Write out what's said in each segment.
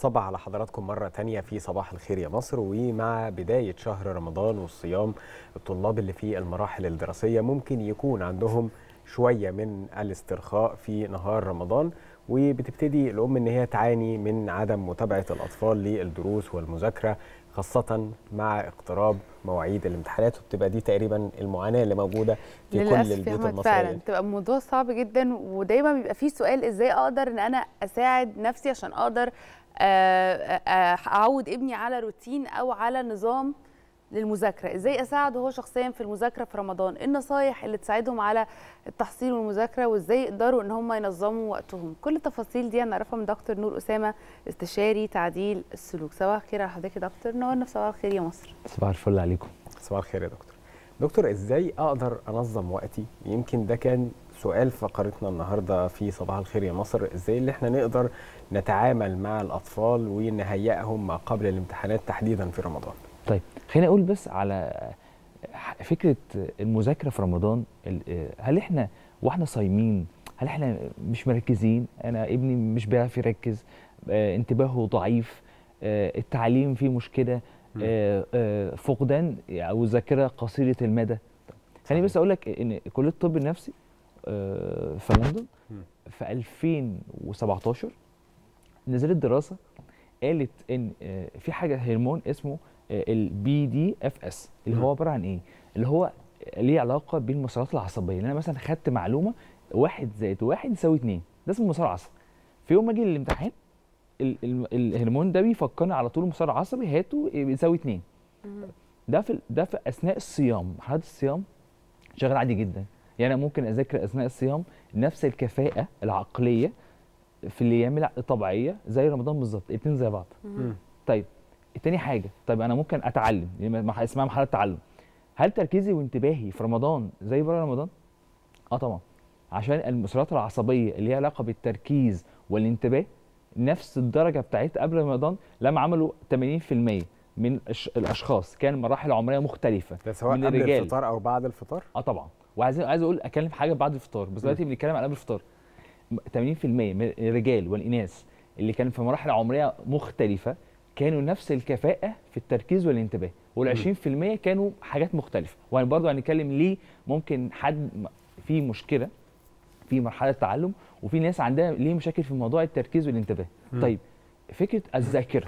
بصبح على حضراتكم مرة تانية في صباح الخير يا مصر ومع بداية شهر رمضان والصيام الطلاب اللي في المراحل الدراسية ممكن يكون عندهم شوية من الاسترخاء في نهار رمضان وبتبتدي الأم إن هي تعاني من عدم متابعة الأطفال للدروس والمذاكرة خاصة مع اقتراب مواعيد الامتحانات وبتبقى دي تقريبا المعاناة اللي موجودة في كل للأسف يا البيوت أحمد المصرية فعلا بتبقى الموضوع صعب جدا ودايما بيبقى فيه سؤال ازاي اقدر ان انا اساعد نفسي عشان اقدر آه، آه، اعود ابني على روتين او على نظام للمذاكره ازاي اساعده هو شخصيا في المذاكره في رمضان ايه النصايح اللي تساعدهم على التحصيل والمذاكره وازاي يقدروا ان هم ينظموا وقتهم كل التفاصيل دي هنعرفها من دكتور نور اسامه استشاري تعديل السلوك صباح الخير على حضرتك يا دكتور نورنا في صباح الخير يا مصر صباح الفل عليكم صباح الخير يا دكتور دكتور ازاي اقدر انظم وقتي يمكن ده كان سؤال فقرتنا النهارده في صباح الخير يا مصر ازاي اللي احنا نقدر نتعامل مع الاطفال ونهيئهم ما قبل الامتحانات تحديدا في رمضان طيب خليني اقول بس على فكره المذاكره في رمضان ال- هل احنا واحنا صايمين هل احنا مش مركزين انا ابني مش بيعرف يركز آه، انتباهه ضعيف آه، التعليم فيه مشكله آه، آه، فقدان او ذاكره قصيره المدى خليني بس اقول لك ان كليه الطب النفسي آه، في لندن مم. في 2017 نزلت دراسه قالت ان آه، في حاجه هرمون اسمه البي دي اف اس اللي مم. هو عباره عن ايه اللي هو ليه علاقه بالمسارات العصبيه اللي انا مثلا خدت معلومه واحد زائد واحد يساوي اتنين ده اسمه مسار عصبي في يوم ما اجي للامتحان ال- ال- الهرمون ده بيفكرني على طول مسار عصبي هاته بيساوي اتنين ده في ده في اثناء الصيام مرحله الصيام شغال عادي جدا يعني انا ممكن اذاكر اثناء الصيام نفس الكفاءه العقليه في الايام الع- الطبيعيه زي رمضان بالظبط الاثنين زي بعض مم. طيب تاني حاجه طيب انا ممكن اتعلم يعني مح- اسمها مرحله تعلم هل تركيزي وانتباهي في رمضان زي بره رمضان اه طبعا عشان المسارات العصبيه اللي ليها علاقه بالتركيز والانتباه نفس الدرجه بتاعتها قبل رمضان لما عملوا 80% من الش- الاشخاص كان مراحل عمريه مختلفه ده سواء من قبل الرجال. الفطار او بعد الفطار اه طبعا وعايز عايز اقول اتكلم في حاجه بعد الفطار بس دلوقتي بنتكلم على قبل الفطار م- 80% من الرجال والاناث اللي كانوا في مراحل عمريه مختلفه كانوا نفس الكفاءه في التركيز والانتباه وال 20% كانوا حاجات مختلفه وبرضه هنتكلم ليه ممكن حد م- في مشكله في مرحله تعلم وفي ناس عندها ليه مشاكل في موضوع التركيز والانتباه مم. طيب فكره الذاكره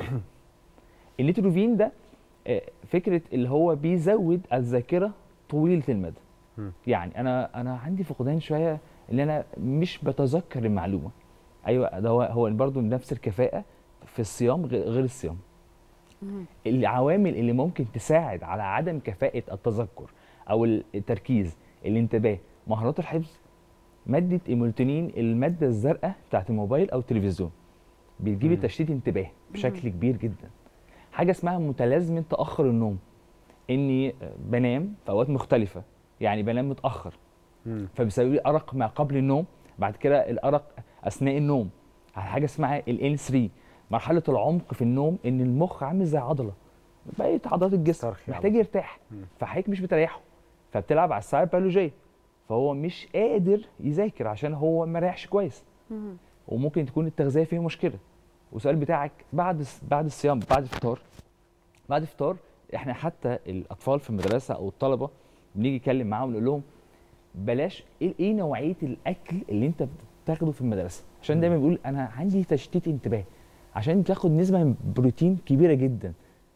النيتروفين ده آه، فكره اللي هو بيزود الذاكره طويله المدى مم. يعني انا انا عندي فقدان شويه ان انا مش بتذكر المعلومه ايوه ده هو هو برضه نفس الكفاءه في الصيام غ- غير الصيام العوامل اللي ممكن تساعد على عدم كفاءه التذكر او التركيز الانتباه مهارات الحفظ ماده ايمولتونين الماده الزرقاء بتاعت الموبايل او التلفزيون بتجيب مم. تشتيت انتباه بشكل كبير جدا حاجه اسمها متلازمه تاخر النوم اني بنام في اوقات مختلفه يعني بنام متاخر مم. فبيسبب لي ارق ما قبل النوم بعد كده الارق اثناء النوم على حاجه اسمها ال 3 مرحله العمق في النوم ان المخ عامل زي عضله بقيه عضلات الجسم استرخي محتاج عضلة. يرتاح مم. فحضرتك مش بتريحه فبتلعب على الساعه البيولوجيه فهو مش قادر يذاكر عشان هو ما ريحش كويس وممكن تكون التغذيه فيه مشكله والسؤال بتاعك بعد الس- بعد الصيام بعد الفطار بعد الفطار احنا حتى الاطفال في المدرسه او الطلبه بنيجي نتكلم معاهم نقول لهم بلاش ايه إيه نوعيه الاكل اللي انت بتاخده في المدرسه عشان دايما بيقول انا عندي تشتيت انتباه عشان تاخد نسبه من بروتين كبيره جدا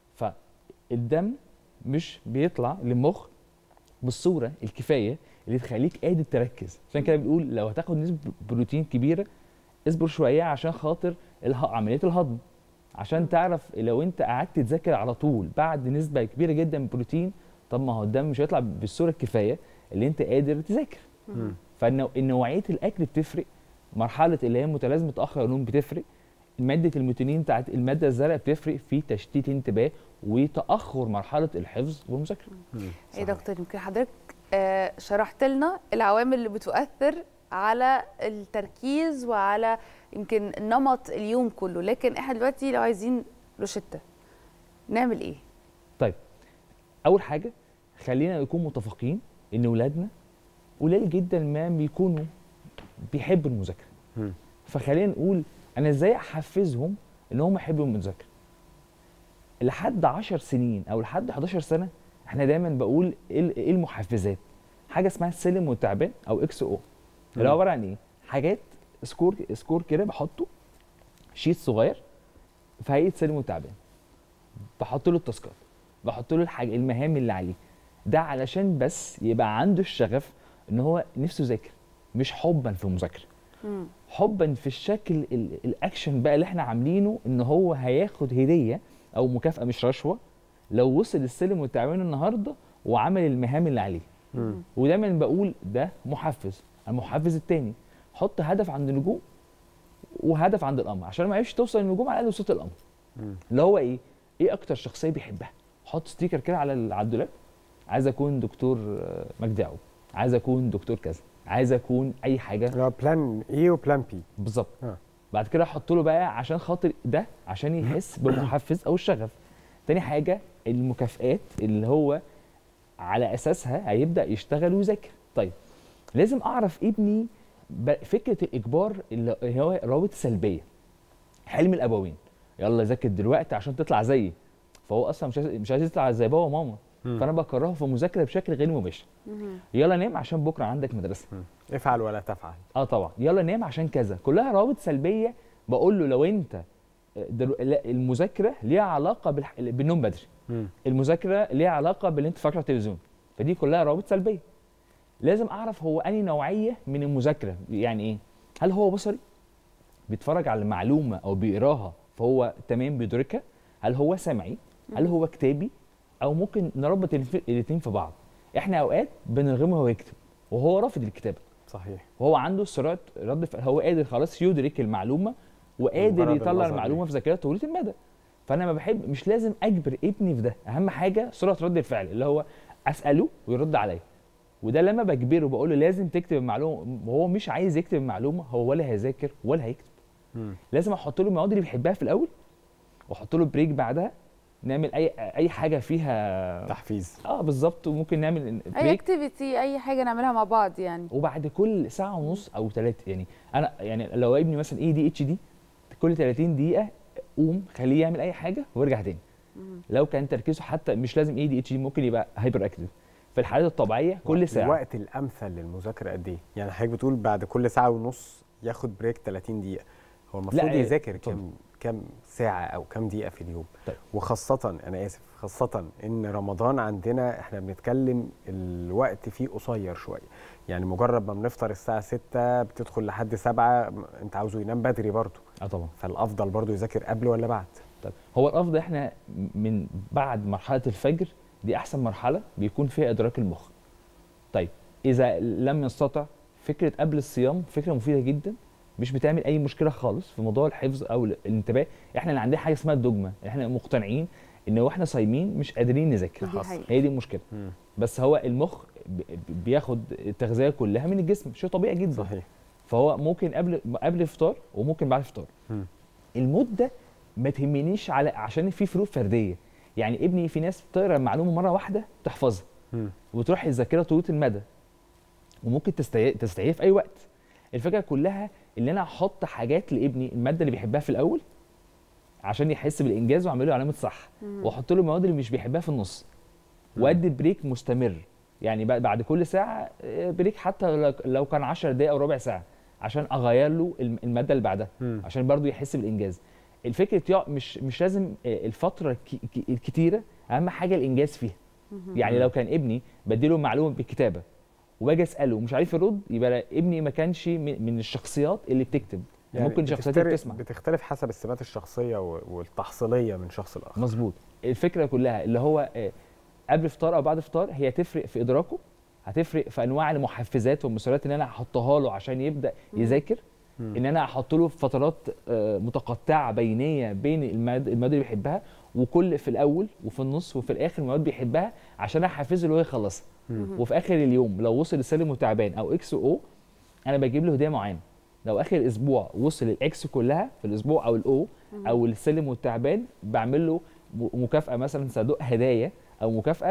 فالدم مش بيطلع للمخ بالصوره الكفايه اللي تخليك قادر تركز عشان كده بنقول لو هتاخد نسبه بروتين كبيره اصبر شويه عشان خاطر اله... عمليه الهضم عشان تعرف لو انت قعدت تذاكر على طول بعد نسبه كبيره جدا من البروتين طب ما هو الدم مش هيطلع بالصوره الكفايه اللي انت قادر تذاكر مم. فنوعيه الاكل بتفرق مرحله اللي هي متلازمه تاخر النوم بتفرق ماده الميلاتونين بتاعت الماده الزرقاء بتفرق في تشتيت انتباه وتاخر مرحله الحفظ والمذاكره مم. ايه صحيح. دكتور يمكن حضرتك آه، شرحت لنا العوامل اللي بتؤثر على التركيز وعلى يمكن نمط اليوم كله لكن احنا دلوقتي لو عايزين روشتة نعمل ايه طيب اول حاجه خلينا نكون متفقين ان ولادنا قليل جدا ما بيكونوا بيحبوا المذاكره مم. فخلينا نقول انا ازاي احفزهم ان هم يحبوا المذاكره لحد 10 سنين او لحد 11 سنه احنا دايما بقول ايه ال- إيه المحفزات حاجه اسمها السلم والتعبان او اكس او اللي هو عباره عن ايه حاجات سكور سكور كده بحطه شيت صغير في هيئه سلم وتعبان بحط له التاسكات بحط له الحاجة المهام اللي عليه ده علشان بس يبقى عنده الشغف ان هو نفسه يذاكر مش حبا في المذاكره مم. حبا في الشكل ال- الاكشن بقى اللي احنا عاملينه ان هو هياخد هديه او مكافاه مش رشوه لو وصل السلم والتعبان النهارده وعمل المهام اللي عليه مم. ودايما بقول ده محفز المحفز التاني حط هدف عند النجوم وهدف عند القمر عشان ما يعرفش توصل للنجوم على الاقل وصلت القمر مم. اللي هو ايه ايه اكتر شخصيه بيحبها حط ستيكر كده على ال- على الدولاب عايز اكون دكتور آه، مجدي يعقوب عايز اكون دكتور كذا عايز اكون اي حاجه اللي هو بلان اي وبلان بي بالظبط آه. بعد كده احط له بقى عشان خاطر ده عشان يحس بالمحفز او الشغف تاني حاجه المكافئات اللي هو على اساسها هيبدا يشتغل ويذاكر طيب لازم اعرف ابني ب- فكره الاجبار اللي هو روابط سلبيه حلم الابوين يلا ذاكر دلوقتي عشان تطلع زيي فهو اصلا مش عايز مش عايز يطلع زي بابا وماما مم. فانا بكرهه في المذاكره بشكل غير مباشر مم. يلا نام عشان بكره عندك مدرسه افعل ولا تفعل اه طبعا يلا نام عشان كذا كلها روابط سلبيه بقول له لو انت دلو... لا المذاكره ليها علاقه بالح... بالنوم بدري مم. المذاكره ليها علاقه باللي انت فاكره على التلفزيون فدي كلها روابط سلبيه لازم اعرف هو انهي نوعيه من المذاكره يعني ايه هل هو بصري بيتفرج على المعلومه او بيقراها فهو تمام بيدركها هل هو سمعي هل هو كتابي او ممكن نربط الاثنين في بعض احنا اوقات بنرغمه هو يكتب وهو رافض الكتابه صحيح وهو عنده سرعه رد فعل هو قادر خلاص يدرك المعلومه وقادر مجرد يطلع النظر المعلومه دي. في ذاكره طويله المدى فانا ما بحب مش لازم اجبر ابني في ده اهم حاجه سرعه رد الفعل اللي هو اساله ويرد عليا وده لما بجبره بقول له لازم تكتب المعلومه وهو مش عايز يكتب المعلومه هو ولا هيذاكر ولا هيكتب مم. لازم احط له المواد اللي بيحبها في الاول واحط له بريك بعدها نعمل اي اي حاجه فيها تحفيز اه بالظبط وممكن نعمل اي بريك اكتيفيتي اي حاجه نعملها مع بعض يعني وبعد كل ساعه ونص او ثلاثه يعني انا يعني لو ابني مثلا اي دي اتش دي كل 30 دقيقه قوم خليه يعمل اي حاجه ويرجع تاني مم. لو كان تركيزه حتى مش لازم اي دي اتش دي ممكن يبقى هايبر اكتف في الحالات الطبيعيه كل ساعه الوقت الامثل للمذاكره قد ايه يعني حضرتك بتقول بعد كل ساعه ونص ياخد بريك 30 دقيقه هو المفروض لا، يذاكر اتفضل. كام كام ساعه او كام دقيقه في اليوم طيب. وخاصه انا اسف خاصه ان رمضان عندنا احنا بنتكلم الوقت فيه قصير شويه يعني مجرد ما بنفطر الساعه 6 بتدخل لحد 7 انت عاوزه ينام بدري برضه اه طبعا فالافضل برضه يذاكر قبل ولا بعد طيب هو الافضل احنا من بعد مرحله الفجر دي احسن مرحله بيكون فيها ادراك المخ طيب اذا لم يستطع فكره قبل الصيام فكره مفيده جدا مش بتعمل اي مشكله خالص في موضوع الحفظ او الانتباه احنا اللي عندنا حاجه اسمها الدogma احنا مقتنعين ان واحنا صايمين مش قادرين نذاكر دي حقيقة. هي دي المشكله مم. بس هو المخ ب- ب- بياخد التغذيه كلها من الجسم شيء طبيعي جدا صحيح فهو ممكن قبل قبل الفطار وممكن بعد الفطار مم. المده ما تهمنيش على عشان في فروق فرديه يعني ابني في ناس بتقرا المعلومه مره واحده تحفظها مم. وتروح الذاكره طويله المدى وممكن تستعي- تستعيدها في اي وقت الفكره كلها ان انا احط حاجات لابني الماده اللي بيحبها في الاول عشان يحس بالانجاز واعمل له علامه صح مم. واحط له المواد اللي مش بيحبها في النص مم. وادي بريك مستمر يعني ب- بعد كل ساعه آه، بريك حتى لو- لو كان 10 دقائق او ربع ساعه عشان اغير له الم- الماده اللي بعدها مم. عشان برضو يحس بالانجاز الفكره يع- مش مش لازم آه، الفتره الك- ك- الكتيره اهم حاجه الانجاز فيها يعني لو كان ابني بديله معلومه بالكتابه واجي اساله ومش عارف يرد يبقى لا، ابني ما كانش من من الشخصيات اللي بتكتب يعني ممكن شخصيات اللي بتختلف- بتسمع بتختلف حسب السمات الشخصيه و- والتحصيليه من شخص لاخر مظبوط الفكره كلها اللي هو آه، قبل فطار او بعد فطار هي تفرق في ادراكه هتفرق في انواع المحفزات والمسؤوليات اللي انا هحطها له عشان يبدا يذاكر مم. ان انا احط له فترات آه، متقطعه بينيه بين المواد المواد اللي بيحبها وكل في الاول وفي النص وفي الاخر مواد بيحبها عشان احفزه اللي هو يخلصها مم. وفي اخر اليوم لو وصل السلم وتعبان او اكس او انا بجيب له هديه معينه لو اخر اسبوع وصل الاكس كلها في الاسبوع او الاو او السلم والتعبان بعمل له م- مكافاه مثلا صندوق هدايا او مكافاه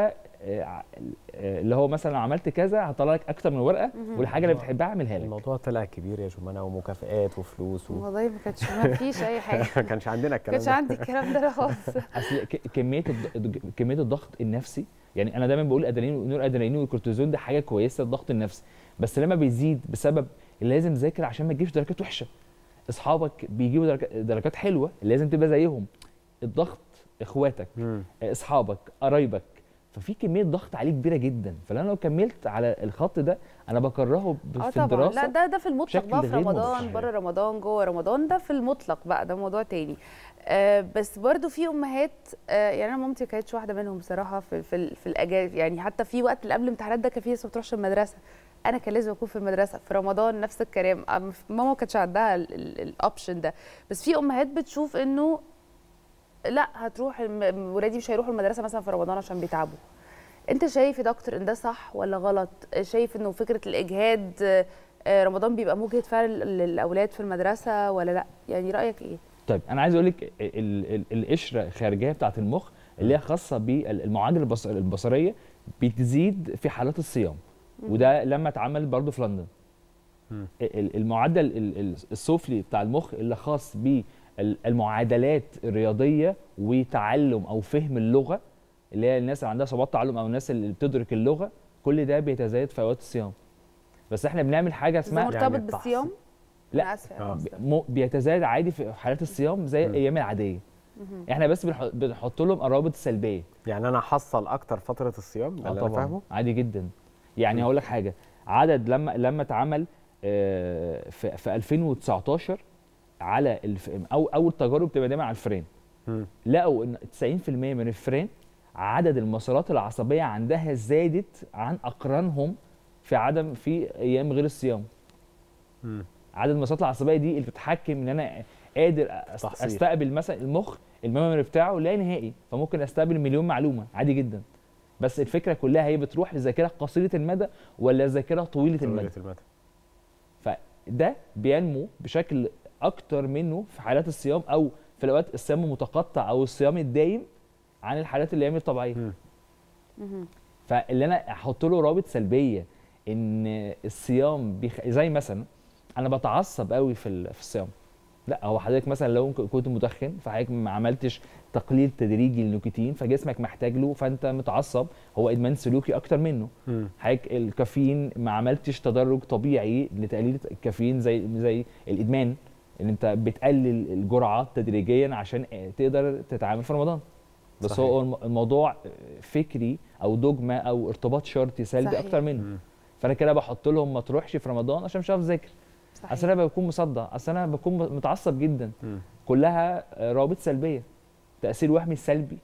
آه، ع- آه، اللي هو مثلا لو عملت كذا هطلع لك اكتر من ورقه والحاجه اللي بتحبها اعملها لك الموضوع طلع كبير يا جمانه ومكافئات وفلوس و... والله ما كانش ما فيش اي حاجه ما كانش عندنا ما الكلام كانش ده عندي الكلام ده خالص اصل ك- كميه الض- كميه الضغط النفسي يعني انا دايما بقول ادرينالين ونور ادرينالين والكورتيزون ده حاجه كويسه الضغط النفسي بس لما بيزيد بسبب لازم تذاكر عشان ما تجيبش درجات وحشه اصحابك بيجيبوا درجات- درجات حلوه لازم تبقى زيهم الضغط اخواتك مم. اصحابك قرايبك ففي كميه ضغط عليه كبيره جدا فلو لو كملت على الخط ده انا بكرهه ب- اه في طبعا الدراسه لا ده ده في المطلق بشكل بقى في غير رمضان مباشر. بره رمضان جوه رمضان ده في المطلق بقى ده موضوع تاني آه بس برضو في امهات آه يعني انا مامتي كانتش واحده منهم بصراحه في في, ال- في الاجازه يعني حتى في وقت اللي قبل الامتحانات ده كان في لسه ما بتروحش المدرسه انا كان لازم اكون في المدرسه في رمضان نفس الكلام أم- ماما ما كانتش عندها الاوبشن ده بس في امهات بتشوف انه لا هتروح الم- ولادي مش هيروحوا المدرسه مثلا في رمضان عشان بيتعبوا انت شايف يا دكتور ان ده صح ولا غلط شايف انه فكره الاجهاد آه، آه، رمضان بيبقى مجهد فعلا للاولاد في المدرسه ولا لا يعني رايك ايه طيب انا عايز اقول لك ال- ال- القشره الخارجيه بتاعه المخ اللي هي خاصه بالمعادله البص- البصريه بتزيد في حالات الصيام وده لما اتعمل برضه في لندن مم. ال- المعدل ال- ال- السفلي بتاع المخ اللي خاص بالمعادلات الرياضيه وتعلم او فهم اللغه اللي هي الناس اللي عندها صعوبات تعلم او الناس اللي بتدرك اللغه كل ده بيتزايد في اوقات الصيام بس احنا بنعمل حاجه ده اسمها مرتبط يعني بالصيام لا. أنا آسفة يا آه. أستاذ. م- بيتزايد عادي في حالات الصيام زي مم. الايام العاديه مهم. احنا بس بنح- بنحط لهم الروابط السلبيه يعني انا احصل اكتر فتره الصيام ده اللي انا فاهمه عادي جدا يعني مم. هقول لك حاجه عدد لما لما اتعمل آه، في في 2019 على الف... او اول تجارب بتبقى دايما على الفئران مم. لقوا ان 90% من الفئران عدد المسارات العصبيه عندها زادت عن اقرانهم في عدم في ايام غير الصيام مم. عدد المسارات العصبيه دي اللي بتتحكم ان انا قادر أست... تحصيل. استقبل مثلا المخ الميموري بتاعه لا نهائي فممكن استقبل مليون معلومه عادي جدا بس الفكره كلها هي بتروح لذاكره قصيره المدى ولا ذاكره طويله المدى طويلة المدى فده بينمو بشكل اكتر منه في حالات الصيام او في الاوقات الصيام المتقطع او الصيام الدايم عن الحالات الايام الطبيعيه مم. مهم. فاللي انا احط له رابط سلبيه ان الصيام بيخ... زي مثلا انا بتعصب قوي في ال- في الصيام لا هو حضرتك مثلا لو ك- كنت مدخن فحضرتك ما عملتش تقليل تدريجي للنيكوتين فجسمك محتاج له فانت متعصب هو ادمان سلوكي اكتر منه مم. حضرتك الكافيين ما عملتش تدرج طبيعي لتقليل الكافيين زي زي الادمان ان انت بتقلل الجرعات تدريجيا عشان تقدر تتعامل في رمضان بس صحيح. هو الم- الموضوع فكري او دوجما او ارتباط شرطي سلبي صحيح. اكتر منه مم. فانا كده بحط لهم ما تروحش في رمضان عشان مش عارف اذاكر صحيح. اصل انا بكون مصدع اصل انا بكون متعصب جدا مم. كلها روابط سلبيه تاثير وهمي سلبي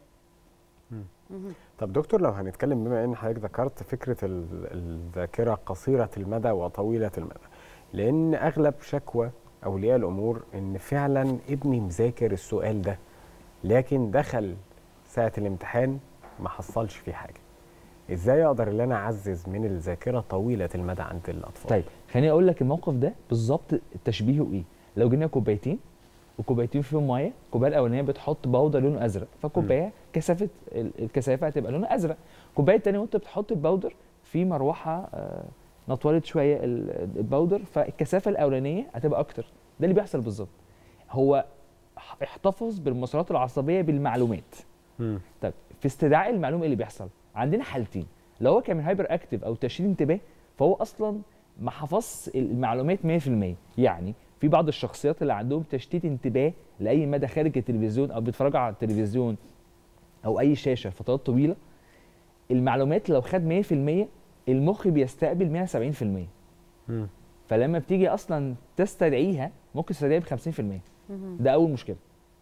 مهم. طب دكتور لو هنتكلم بما ان حضرتك ذكرت فكره ال- الذاكره قصيره المدى وطويله المدى لان اغلب شكوى اولياء الامور ان فعلا ابني مذاكر السؤال ده لكن دخل ساعه الامتحان ما حصلش فيه حاجه ازاي اقدر ان انا اعزز من الذاكره طويله المدى عند الاطفال طيب خليني اقول لك الموقف ده بالظبط تشبيهه ايه لو جبنا كوبايتين وكوبايتين فيهم ميه الكوبايه الاولانيه بتحط باودر لونه ازرق فالكوبايه كثافه ال- الكثافه هتبقى لونها ازرق الكوبايه الثانيه وانت بتحط الباودر في مروحه آه، نطولت شويه ال- الباودر فالكثافه الاولانيه هتبقى اكتر ده اللي بيحصل بالظبط هو ح- احتفظ بالمسارات العصبيه بالمعلومات مم. طيب في استدعاء المعلومه إيه اللي بيحصل عندنا حالتين لو هو كان من هايبر اكتف او تشتيت انتباه فهو اصلا ما حفظش المعلومات 100% يعني في بعض الشخصيات اللي عندهم تشتيت انتباه لاي مدى خارج التلفزيون او بيتفرجوا على التلفزيون او اي شاشه فترات طويله المعلومات لو خد 100% المخ بيستقبل منها 70% مم. فلما بتيجي اصلا تستدعيها ممكن تستدعيها ب 50% مهم. ده اول مشكله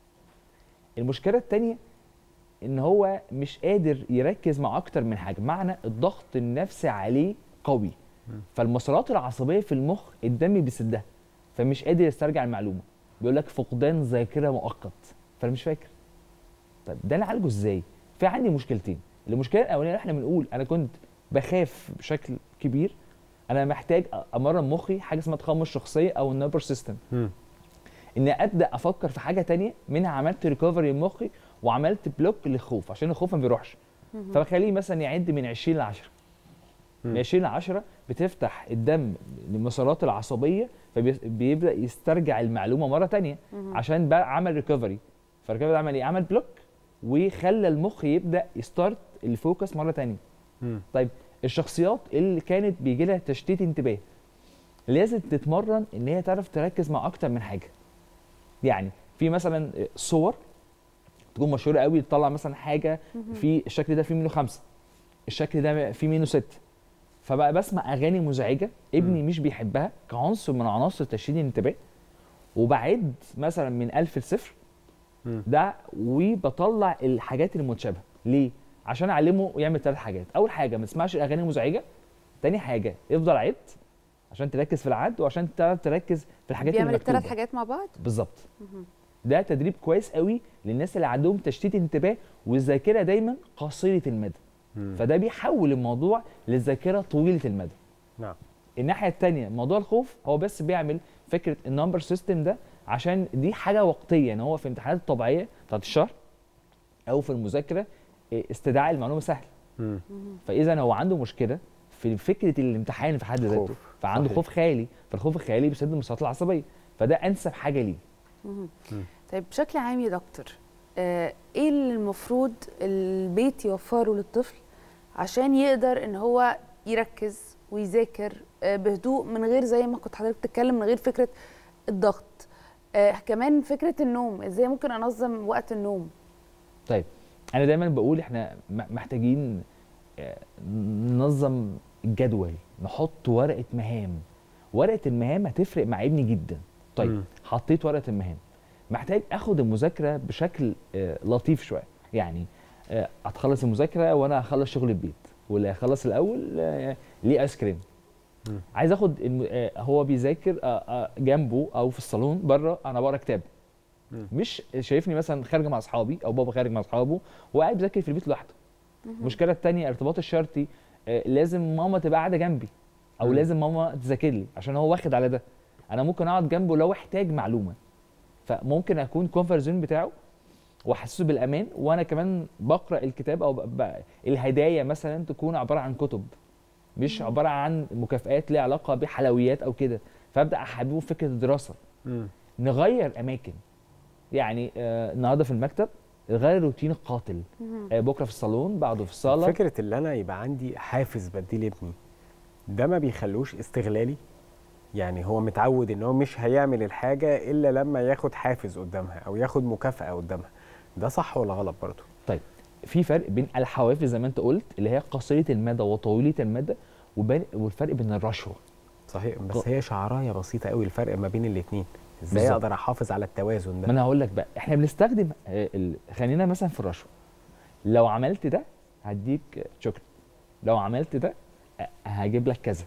المشكله الثانيه ان هو مش قادر يركز مع اكتر من حاجه معنى الضغط النفسي عليه قوي فالمسارات العصبيه في المخ الدم بيسدها فمش قادر يسترجع المعلومه بيقول لك فقدان ذاكره مؤقت فانا مش فاكر طيب ده نعالجه ازاي في عندي مشكلتين المشكله الاولانيه احنا بنقول انا كنت بخاف بشكل كبير انا محتاج امرن مخي حاجه اسمها تخمر الشخصيه او النيرفر سيستم مم. اني ابدا افكر في حاجه تانية منها عملت ريكفري لمخي وعملت بلوك للخوف عشان الخوف ما بيروحش فبخليه مثلا يعد من 20 ل 10 من مم. 20 ل 10 بتفتح الدم للمسارات العصبيه فبيبدا يسترجع المعلومه مره تانية عشان بقى عمل ريكفري فالريكفري ده عمل ايه؟ عمل بلوك وخلى المخ يبدا يستارت الفوكس مره تانية مم. طيب الشخصيات اللي كانت بيجي لها تشتيت انتباه لازم تتمرن ان هي تعرف تركز مع اكتر من حاجه يعني في مثلا صور تكون مشهوره قوي تطلع مثلا حاجه في الشكل ده في منه خمسه الشكل ده في منه ست فبقى بسمع اغاني مزعجه ابني مش بيحبها كعنصر من عناصر تشتيت الانتباه وبعد مثلا من ألف لصفر مم. ده وبطلع الحاجات المتشابهه ليه عشان اعلمه يعمل ثلاث حاجات اول حاجه ما تسمعش الاغاني المزعجه تاني حاجه افضل عد عشان تركز في العد وعشان تعرف تركز في الحاجات بيعمل اللي الثلاث مكتوبه حاجات مع بعض بالظبط ده تدريب كويس قوي للناس اللي عندهم تشتيت انتباه والذاكره دايما قصيره المدى مم. فده بيحول الموضوع للذاكره طويله المدى نعم الناحيه الثانيه موضوع الخوف هو بس بيعمل فكره النمبر سيستم ده عشان دي حاجه وقتيه يعني هو في الامتحانات الطبيعيه بتاعت الشهر او في المذاكره إيه، استدعاء المعلومه سهل مم. فاذا هو عنده مشكله في فكره الامتحان في حد ذاته خوف. فعنده صحيح. خوف خيالي فالخوف الخيالي بيسد المسارات العصبيه فده انسب حاجه ليه طيب بشكل عام يا دكتور آه، ايه اللي المفروض البيت يوفره للطفل عشان يقدر ان هو يركز ويذاكر آه، بهدوء من غير زي ما كنت حضرتك بتتكلم من غير فكره الضغط آه كمان فكره النوم ازاي ممكن انظم وقت النوم طيب انا دايما بقول احنا م- محتاجين آه، ننظم الجدول نحط ورقه مهام ورقه المهام هتفرق مع ابني جدا طيب مم. حطيت ورقه المهام محتاج اخد المذاكره بشكل آه، لطيف شويه يعني آه، هتخلص المذاكره وانا هخلص شغل البيت واللي هيخلص الاول آه، ليه ايس كريم مم. عايز اخد الم... آه، هو بيذاكر آه، آه، جنبه او في الصالون بره انا بقرا كتاب مم. مش شايفني مثلا خارج مع اصحابي او بابا خارج مع اصحابه وقاعد بيذاكر في البيت لوحده المشكله الثانيه ارتباط الشرطي آه، لازم ماما تبقى قاعده جنبي او مم. لازم ماما تذاكر لي عشان هو واخد على ده انا ممكن اقعد جنبه لو احتاج معلومه فممكن اكون كونفر زون بتاعه واحسسه بالامان وانا كمان بقرا الكتاب او ب... ب... الهدايا مثلا تكون عباره عن كتب مش عباره عن مكافآت ليها علاقه بحلويات او كده فابدا احببه في فكره الدراسه مم. نغير اماكن يعني آه النهارده في المكتب غير الروتين القاتل آه بكره في الصالون بعده في الصاله فكره اللي انا يبقى عندي حافز بديه لابني ده ما بيخلوش استغلالي يعني هو متعود ان هو مش هيعمل الحاجه الا لما ياخد حافز قدامها او ياخد مكافاه قدامها ده صح ولا غلط برضه طيب في فرق بين الحوافز زي ما انت قلت اللي هي قصيره المدى وطويله المدى وبين والفرق بين الرشوه صحيح بس هي شعرايه بسيطه قوي الفرق ما بين الاثنين ازاي بالظبط. اقدر احافظ على التوازن ما ده انا هقول لك بقى احنا بنستخدم آه، ال- خلينا مثلا في الرشوه لو عملت ده هديك شكرا لو عملت ده آه، هجيب لك كذا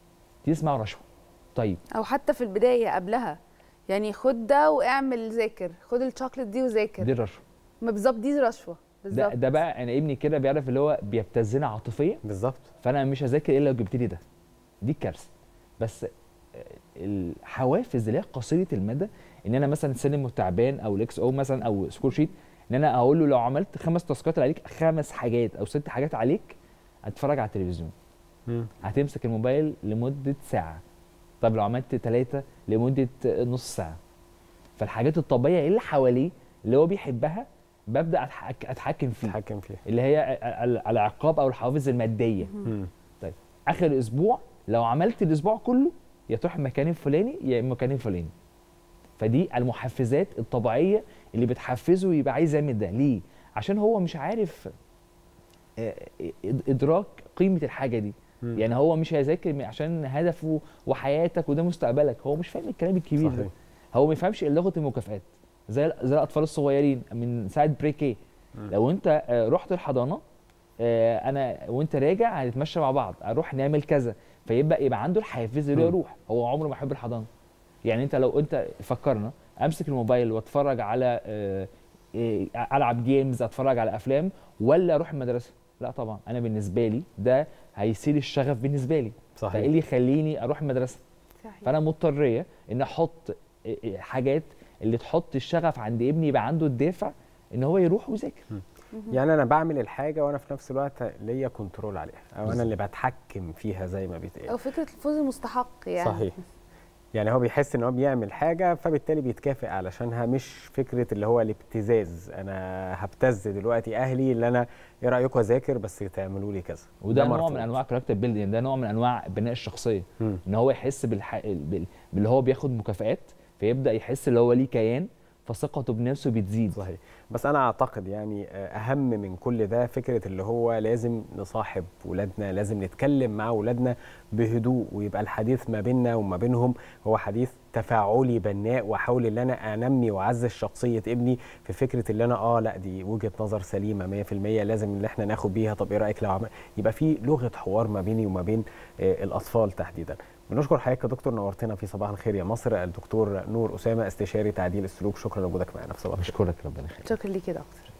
دي اسمها رشوه طيب او حتى في البدايه قبلها يعني خد ده واعمل ذاكر خد الشوكليت دي وذاكر دي الرشوه ما بالظبط دي رشوه ده, بالظبط ده بقى انا ابني كده بيعرف اللي هو بيبتزنا عاطفيا بالظبط فانا مش هذاكر الا لو جبت لي ده دي الكارثه بس آه، الحوافز اللي هي قصيره المدى ان انا مثلا سلم تعبان او الاكس او مثلا او سكور شيت ان انا اقول له لو عملت خمس تاسكات اللي عليك خمس حاجات او ست حاجات عليك هتتفرج على التلفزيون مم. هتمسك الموبايل لمده ساعه طب لو عملت ثلاثه لمده نص ساعه فالحاجات الطبيعيه اللي حواليه اللي هو بيحبها ببدا أتحك- اتحكم فيه تتحكم فيها اللي هي ال- العقاب او الحوافز الماديه مم. طيب اخر اسبوع لو عملت الاسبوع كله يا تروح المكان الفلاني يا اما المكان الفلاني فدي المحفزات الطبيعيه اللي بتحفزه يبقى عايز يعمل ده ليه عشان هو مش عارف آه، إد- ادراك قيمه الحاجه دي مم. يعني هو مش هيذاكر من- عشان هدفه وحياتك وده مستقبلك هو مش فاهم الكلام الكبير ده صحيح. هو ما يفهمش الا لغه المكافآت زي زي الاطفال الصغيرين من ساعه بريكي مم. لو انت آه، رحت الحضانه آه، انا وانت راجع هنتمشى مع بعض اروح نعمل كذا فيبقى يبقى عنده الحافز اللي مم. يروح هو عمره ما يحب الحضانه يعني انت لو انت فكرنا امسك الموبايل واتفرج على آه، آه، العب جيمز اتفرج على افلام ولا اروح المدرسه لا طبعا انا بالنسبه لي ده هيثير الشغف بالنسبه لي فايه صحيح اللي يخليني اروح المدرسه صحيح. فانا مضطريه ان احط حاجات اللي تحط الشغف عند ابني يبقى عنده الدافع ان هو يروح ويذاكر يعني انا بعمل الحاجه وانا في نفس الوقت ليا كنترول عليها او انا اللي بتحكم فيها زي ما بيتقال او فكره الفوز المستحق يعني صحيح يعني هو بيحس ان هو بيعمل حاجه فبالتالي بيتكافئ علشانها مش فكره اللي هو الابتزاز انا هبتز دلوقتي اهلي اللي انا ايه رايكم اذاكر بس تعملوا لي كذا وده ده نوع مرفوض. من انواع كاركتر بيلدينج ده نوع من انواع بناء الشخصيه مم. ان هو يحس بالح... بال... باللي هو بياخد مكافآت فيبدا يحس اللي هو ليه كيان فثقته بنفسه بتزيد صحيح بس انا اعتقد يعني آه، اهم من كل ده فكره اللي هو لازم نصاحب ولادنا لازم نتكلم مع ولادنا بهدوء ويبقى الحديث ما بيننا وما بينهم هو حديث تفاعلي بناء واحاول ان انا انمي واعزز شخصيه ابني في فكره اللي انا اه لا دي وجهه نظر سليمه 100% لازم ان احنا ناخد بيها طب ايه رايك لو عمل يبقى في لغه حوار ما بيني وما بين آه، الاطفال تحديدا بنشكر حضرتك يا دكتور نورتنا في صباح الخير يا مصر الدكتور نور اسامه استشاري تعديل السلوك شكرا لوجودك معنا في صباح الخير بشكرك ربنا يخليك شكرا ليك يا دكتور